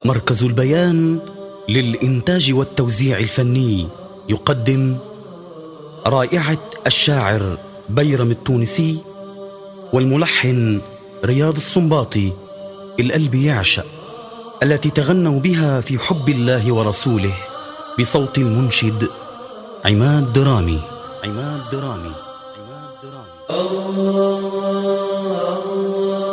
مركز البيان للإنتاج والتوزيع الفني يقدم رائعة الشاعر بيرم التونسي والملحن رياض السنباطي القلب يعشق التي تغنوا بها في حب الله ورسوله بصوت المنشد عماد درامي عماد درامي عماد درامي الله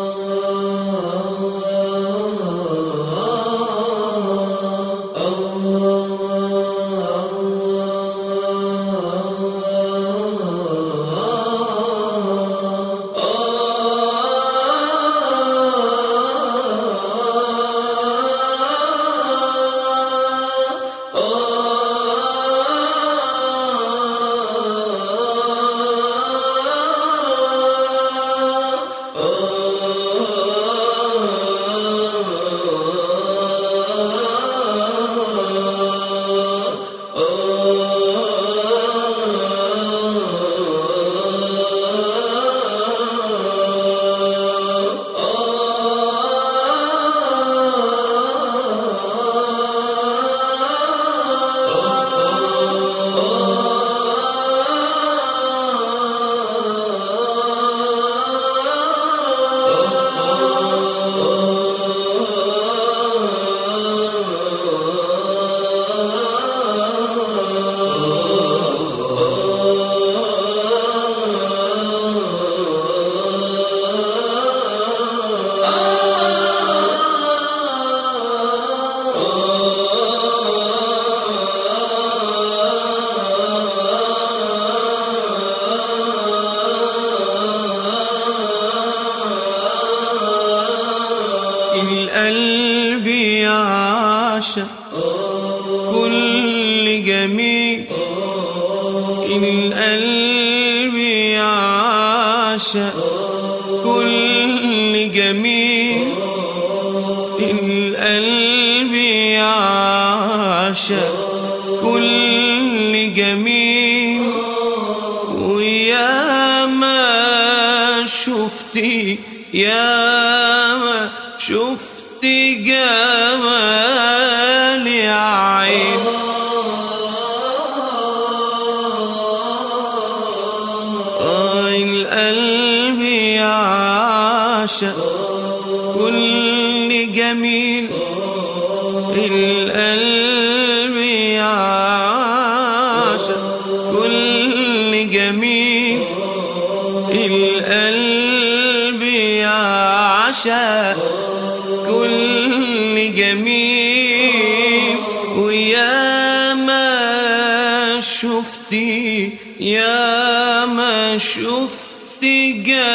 القلب يعشق كل جميل القلب يعشق كل جميل القلب يعشق كل جميل ويا ما شفتي يا ما شفتي جمال عين آه القلب يعشق كل جميل القلب يعشق كل جميل القلب يعشق كل جميل ويا ما شفتي يا ما شفتي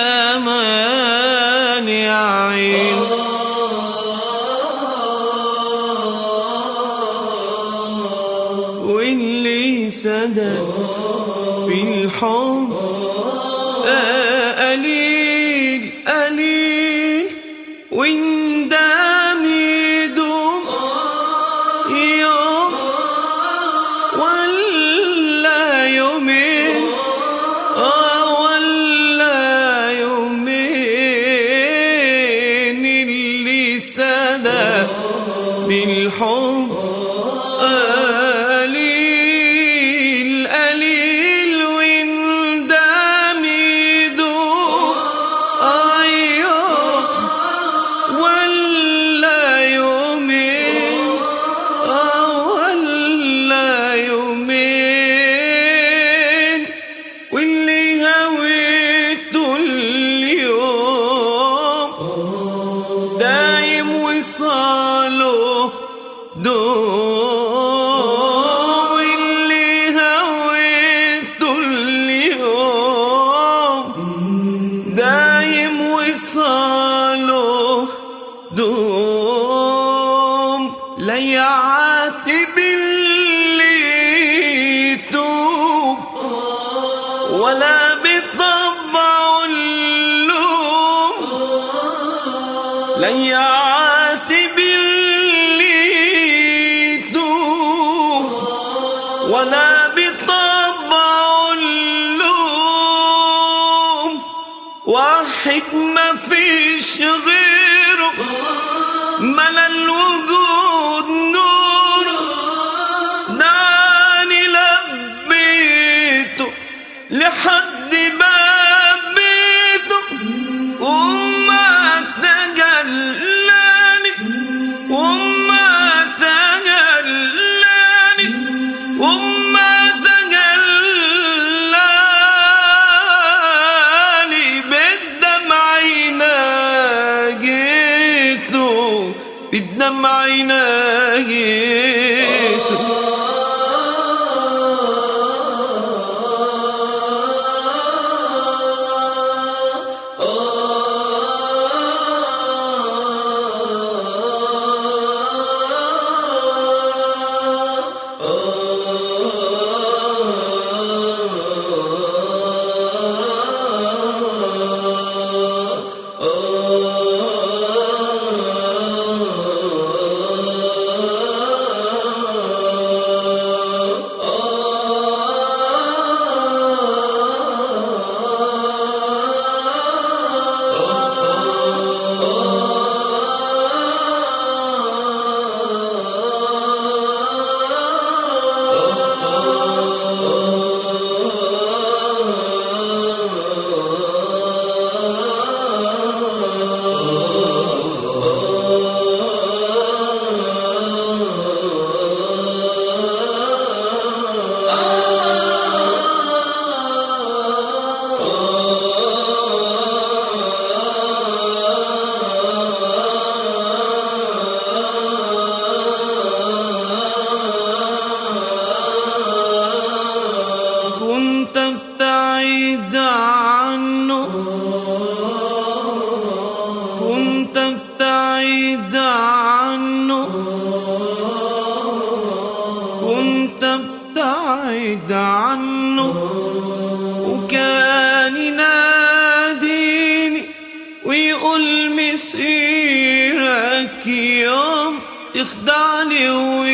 جمال عين واللي سدد في الحب آه قليل قليل وإن دام يدوم يوم ولا يومين آه ولا يومين اللي سدى بالحب قليل قليل وإن دام يدوم أيوه ولا يومين آه ولا يومين واللي هويته اليوم دايم وصاله دوم واللي هويته اليوم دايم وصاله دوم لا يعاتب اللي يتوب ولا بطبع اللوم لا يعاتب اللي يتوب ولا بطبع اللوم واحد ما فيش غيره ملا الوجود الدمع ناهيت كنت ابتعد عنه كنت ابتعد عنه كنت ابتعد عنه وكان يناديني ويقول مسيرك يوم يخدعني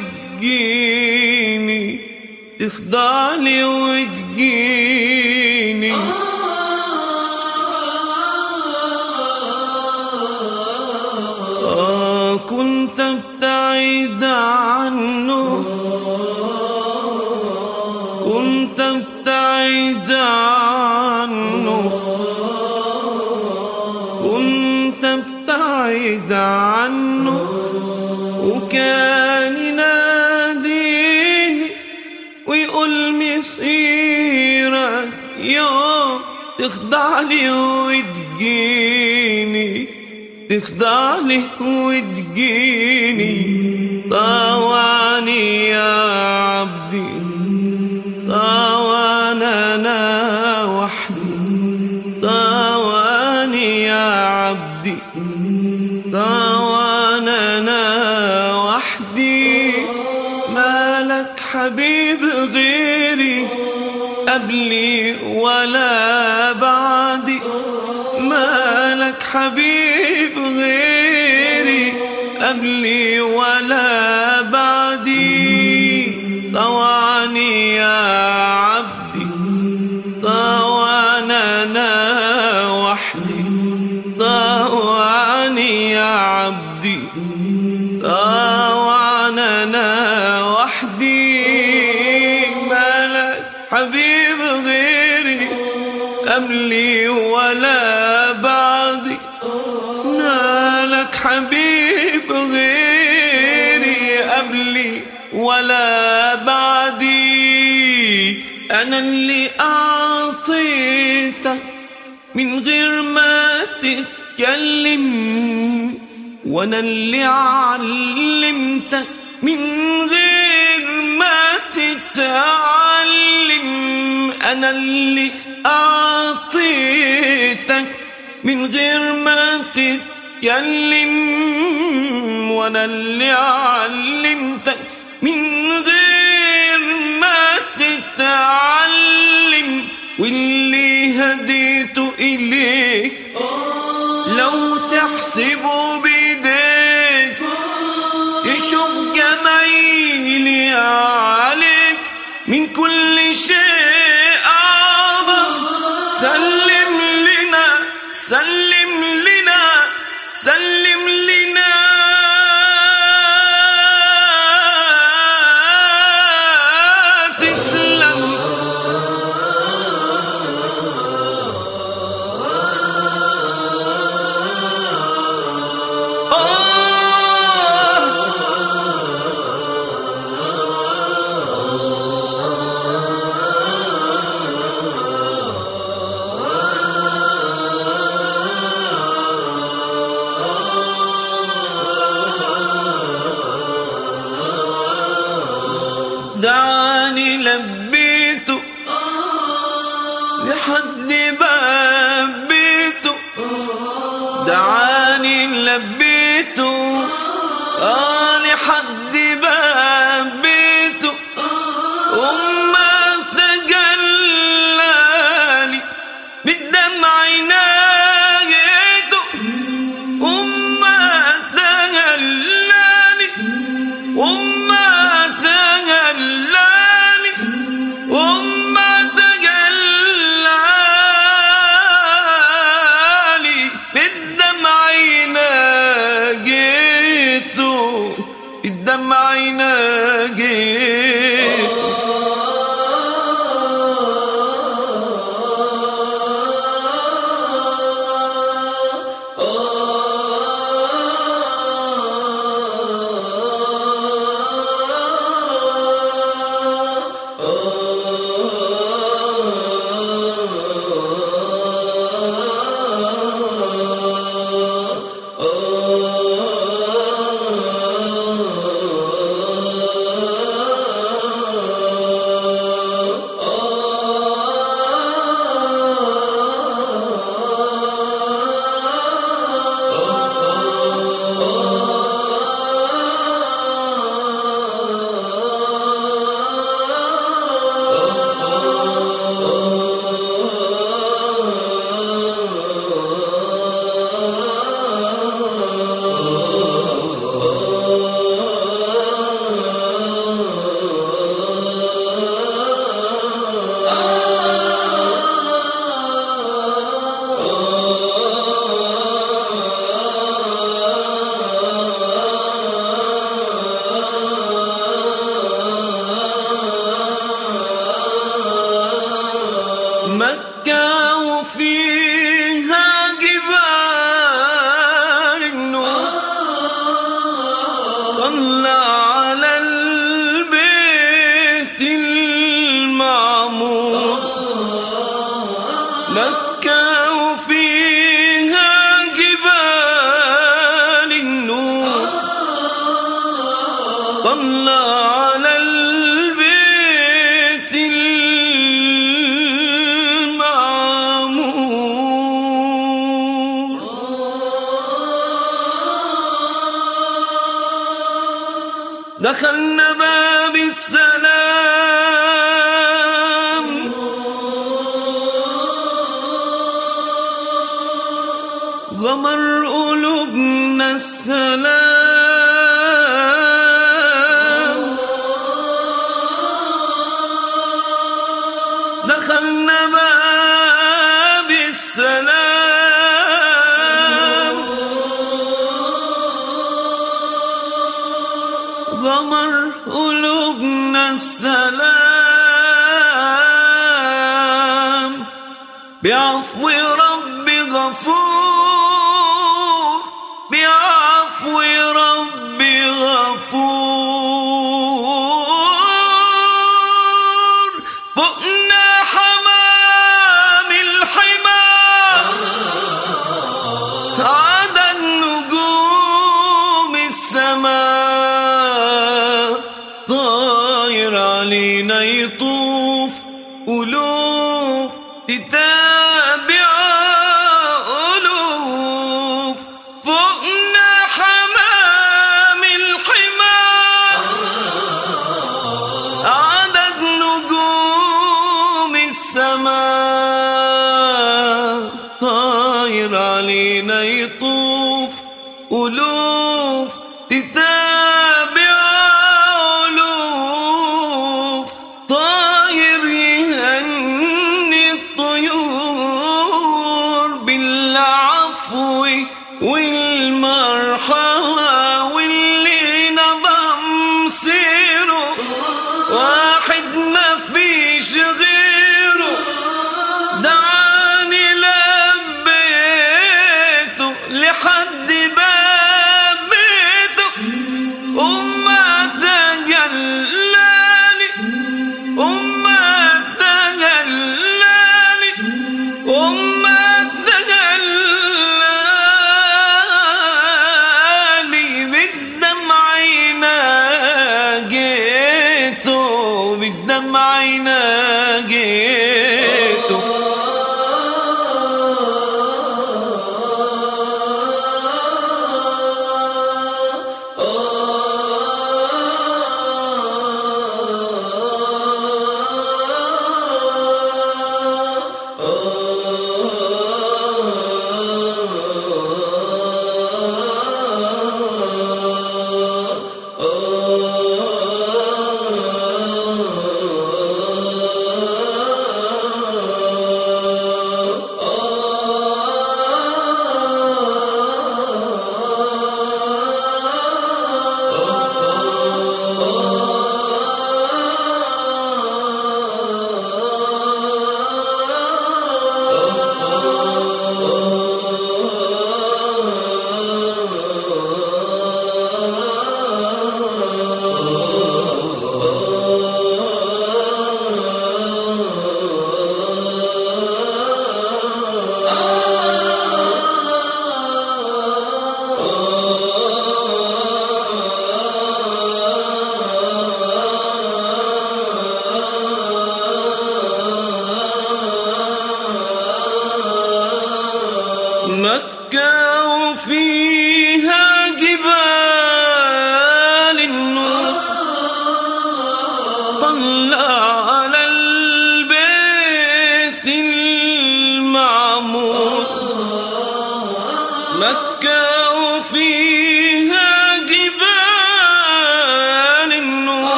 وتجيني تخدعني وتجيني آه كنت ابتعد عنه كنت ابتعد عنه كنت ابتعد عنه وكان يناديني ويقول مصيرك يوم تخضعني وتجيني تخضعني وتجيني طوعني يا عبدي طوعني انا وحدي طوعني يا عبدي طوعني انا وحدي مالك حبيب غيري قبلي ولا بعدي مالك حبيب غيري قبلي ولا بعدي طوعني يا عبدي طوعني انا وحدي طوعني يا عبدي طوعني انا وحدي مالك حبيب غيري قبلي ولا بعدي مالك حبيب غيري قبلي ولا بعدي انا اللي اعطيتك من غير ما تتكلم وانا اللي علمتك من غير ما تتعلم انا اللي اعطيتك من غير ما تتكلم وانا اللي علمتك من غير ما تتعلم واللي هديته اليك لو تحسبه بايديك يشوف جمايلي عليك من كل شيء أعظم سلم لنا سلم لنا سلم لنا تسلم آه دعاني لبيته لحد باب بيته دعاني لبيته آه لحد باب بيته وما تجلالي بالدمع ناجيته وما تجلالي وما تجلالي وما تجلالي بالدمع ناجيته الدمع ناجيته مكة وفيها جبال النور طلع على البيت المعمور مكة وفيها جبال النور طلع على البيت المعمور دخلنا باب السلام غمر قلوبنا السلام دخلنا باب السلام غمر قلوبنا السلام بعفو ربي غفور بعفو ربي غفور فوقنا حمام الحمى عدد نجوم السماء طاير علينا يطوف ألوف تتابع ألوف فوقنا حمام الحمى عدد نجوم السماء طاير علينا يطوف ألوف تتابع ألوف طاير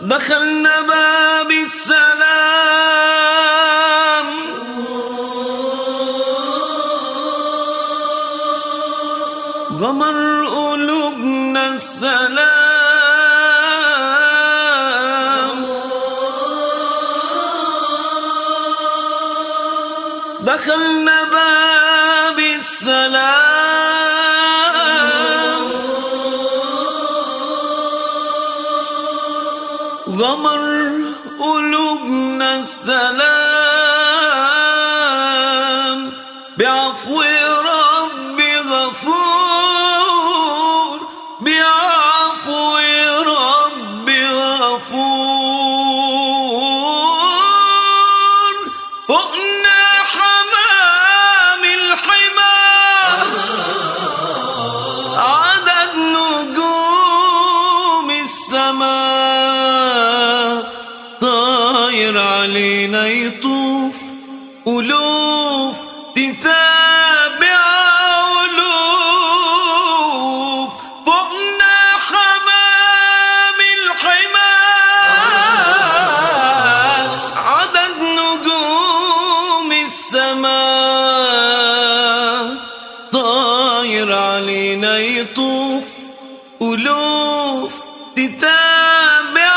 دخلنا باب السلام غمر قلوبنا السلام دخلنا باب السلام غمر قلوبنا السلام بعفو ربي غفور بعفو ربي غفور فوقنا حمام الحمى عدد نجوم السماء طاير علينا يطوف ألوف تتابع ألوف فوقنا حمام الحمى عدد نجوم السماء طاير علينا يطوف ألوف تتابع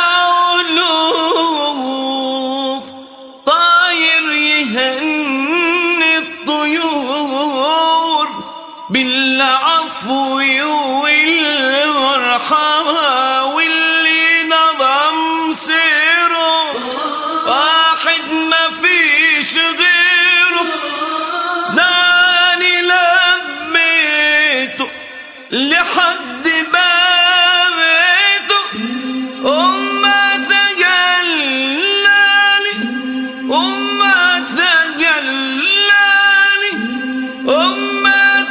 ألوف طاير يهني الطيور بالعفو والمرحمة واللي نظم سيره واحد ما فيش غيره داني لبيته لحد بابته أمة تجلالي أمة تجلالي أمة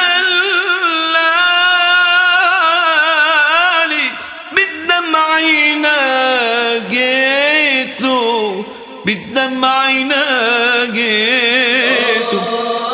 تجلالي بالدمع ناجيته بالدمع ناجيته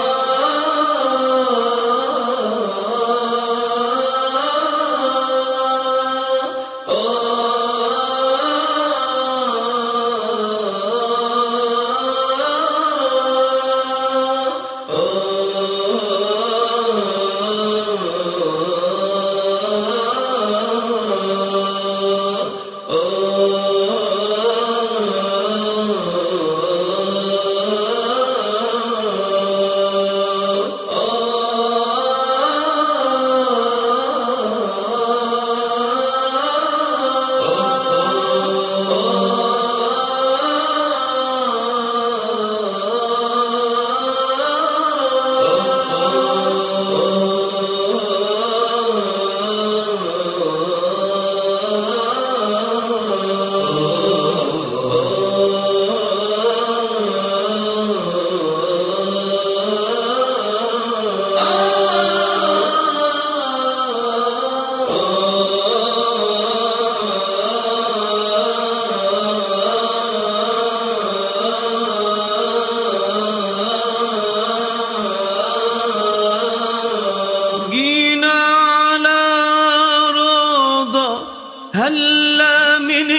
جينا على روضة هلا من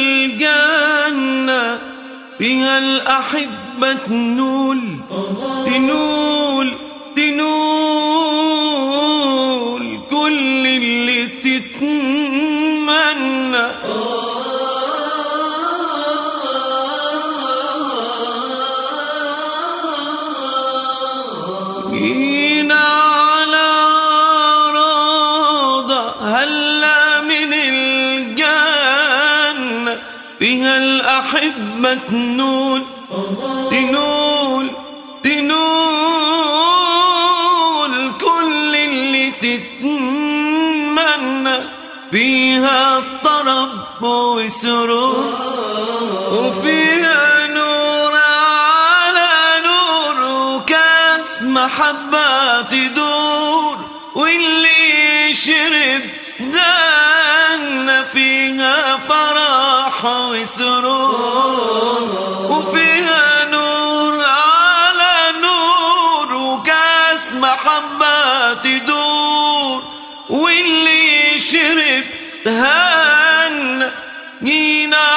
الجنة فيها الأحبة تنول تنول تنول كل اللي تتمنى جينا على روضة هلا من الجنة فيها الأحبة تنول تنول تنول كل اللي تتمنى فيها طرب وسرور وفيها نور على نور وكاس محبة تدور واللي شرب جنة فيها فرح وسرور وفيها نور على نور وكاس محبة تدور واللي شرب هان جينا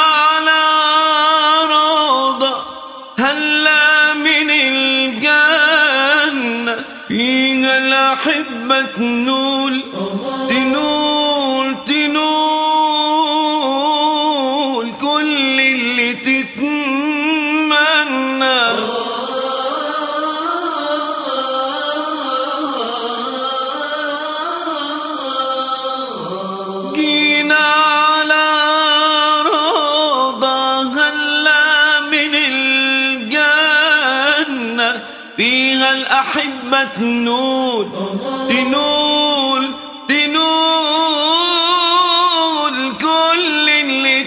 حبة تنول تنول تنول كل اللي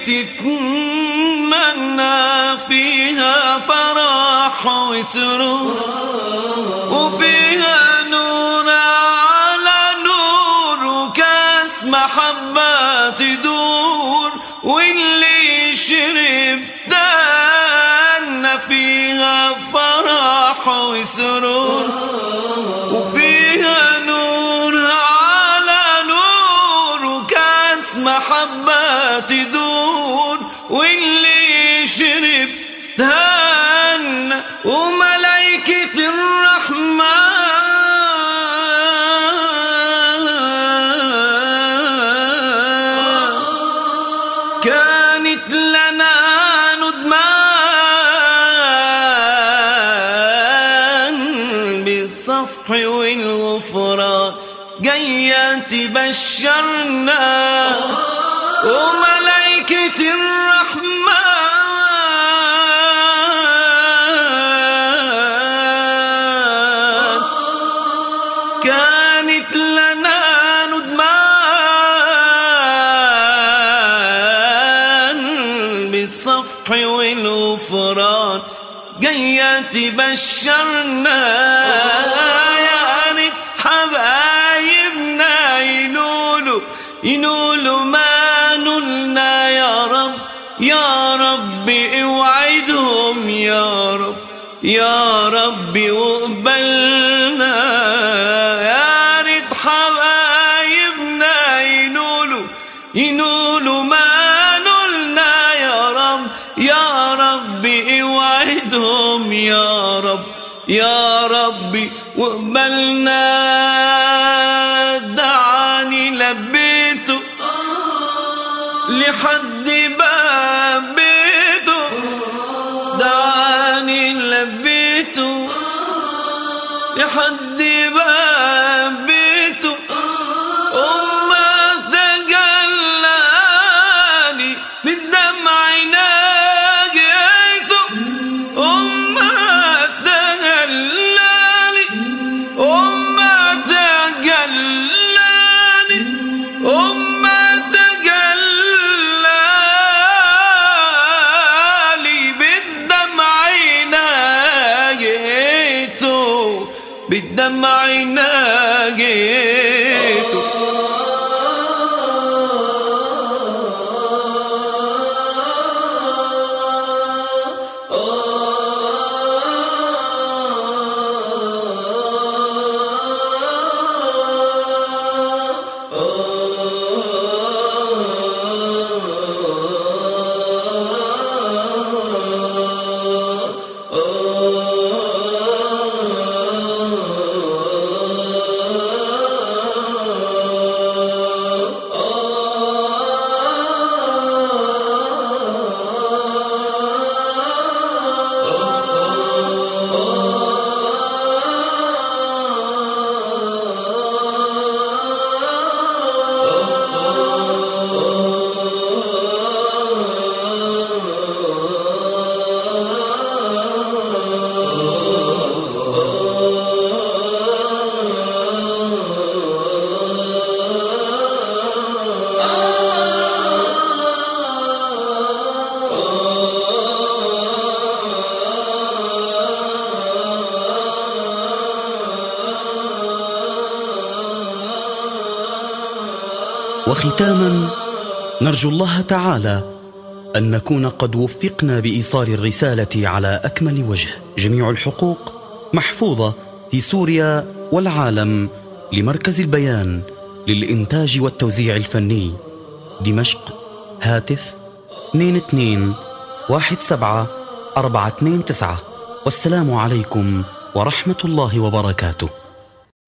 تتمنى فيها فرح وسرور وفيها نور على نور وكاس محبة تدور واللي شرب دان فيها فرح وسرور وفيها نور على نور وكاس محبة تدور واللي شرب دهن وملائكة الرحمن كانت لنا ندمان بالصفح والغفران جاية تبشرنا وملائكة الرحمن كانت لنا ندمان بالصفح والغفران جاية تبشرنا يا ريت حبايبنا ينولوا ينولوا ما نلنا يا رب يا رب اوعدهم يا رب يا رب واقبلنا يا ريت حبايبنا ينولوا ينولوا ما نلنا يا رب يا رب اوعدهم يا رب يا ربي واقبلنا دعاني لبيته لحد باب بيته دعاني لبيته لحد باب بيته وما تجلاني بالدمع ناجيته وما تجلاني وما تجلاني وما تجلاني بالدمع ناجيته بالدمع ناجيته وختاما نرجو الله تعالى ان نكون قد وفقنا بايصال الرساله على اكمل وجه جميع الحقوق محفوظه في سوريا والعالم لمركز البيان للانتاج والتوزيع الفني دمشق هاتف 22 17 429 والسلام عليكم ورحمه الله وبركاته